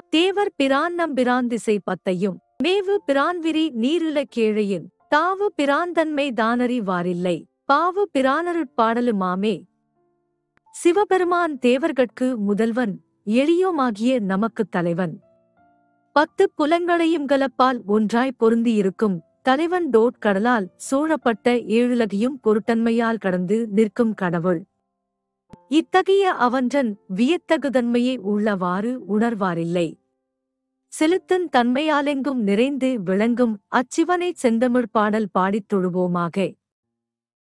தேவர் பிரான் நம்பிரான் திசை பத்தையும் மேவு பிரான்விரி நீருல கேழையின் தாவு பிராந்தன்மை தானறி வாரில்லை பாவு பிரானருட்பாடலுமாமே சிவபெருமான் தேவர்கட்கு முதல்வன் எளியோமாகிய நமக்குத் தலைவன் பத்து புலங்களையும் கலப்பால் ஒன்றாய் பொருந்தியிருக்கும் தலைவன் டோட் கடலால் சூழப்பட்ட ஏழுலகையும் பொருட்டன்மையால் கடந்து நிற்கும் கடவுள் இத்தகைய அவன்றன் வியத்தகுதன்மையை உள்ளவாறு உணர்வாரில்லை செலுத்தும் தன்மையாலெங்கும் நிறைந்து விளங்கும் அச்சிவனைச் செந்தமிழ் பாடல் பாடித் தொழுவோமாக